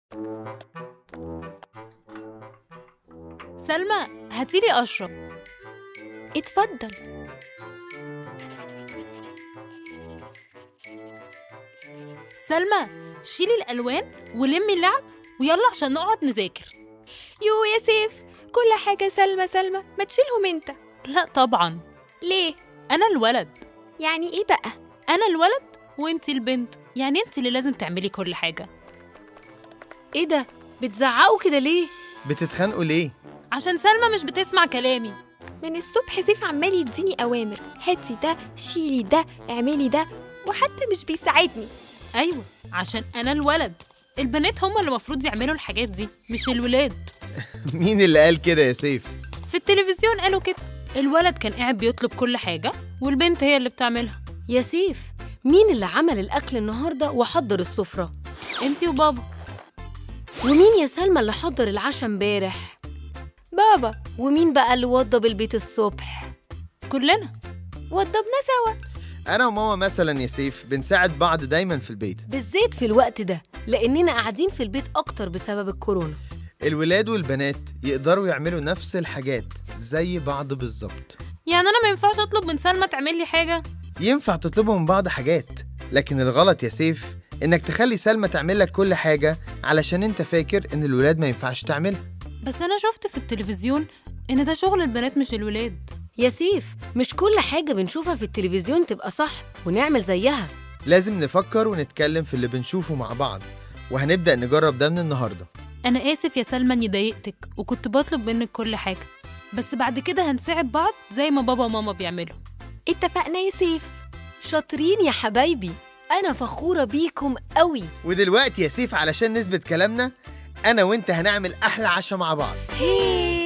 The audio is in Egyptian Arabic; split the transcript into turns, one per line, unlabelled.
سلمى هاتيلي أشرب
اتفضل
سلمى شيلي الألوان ولمي اللعب ويلا عشان نقعد نذاكر
يو يا سيف كل حاجة سلمى سلمى ما تشيلهم انت
لا طبعا
ليه؟
أنا الولد
يعني ايه بقى؟
أنا الولد وانتي البنت يعني انتي اللي لازم تعملي كل حاجة
ايه ده بتزعقوا كده ليه
بتتخانقوا ليه
عشان سلمى مش بتسمع كلامي
من الصبح سيف عمال يديني أوامر هاتي ده شيلي ده اعملي ده وحتى مش بيساعدني
أيوة عشان أنا الولد البنات هما اللي المفروض يعملوا الحاجات دي مش الولاد
مين اللي قال كده يا سيف
في التلفزيون قالوا كده الولد كان قاعد بيطلب كل حاجة والبنت هي اللي بتعملها
يا سيف مين اللي عمل الأكل النهاردة وحضر السفرة
انتي وبابا
ومين يا سلمى اللي حضر العشاء امبارح
بابا
ومين بقى اللي وضب البيت الصبح
كلنا
وضبنا سوا
انا وماما مثلا يا سيف بنساعد بعض دايما في البيت
بالذات في الوقت ده لأننا قاعدين في البيت أكتر بسبب الكورونا
الولاد والبنات يقدروا يعملوا نفس الحاجات زي بعض بالظبط
يعني أنا ما ينفعش أطلب من سلمى تعمل لي حاجة
ينفع تطلبوا من بعض حاجات لكن الغلط يا سيف انك تخلي سلمى تعمل لك كل حاجة علشان انت فاكر ان الولاد ما ينفعش تعملها
بس أنا شفت في التلفزيون إن ده شغل البنات مش الولاد
يا سيف مش كل حاجة بنشوفها في التلفزيون تبقى صح ونعمل زيها
لازم نفكر ونتكلم في اللي بنشوفه مع بعض وهنبدأ نجرب ده من النهاردة
أنا آسف يا سلمى إني ضايقتك وكنت بطلب منك كل حاجة بس بعد كده هنساعد بعض زي ما بابا وماما بيعملوا
اتفقنا يا سيف
شاطرين يا حبايبي أنا فخورة بيكم قوي
ودلوقتي يا سيف علشان نثبت كلامنا انا وانت هنعمل احلى عشاء مع بعض
هيه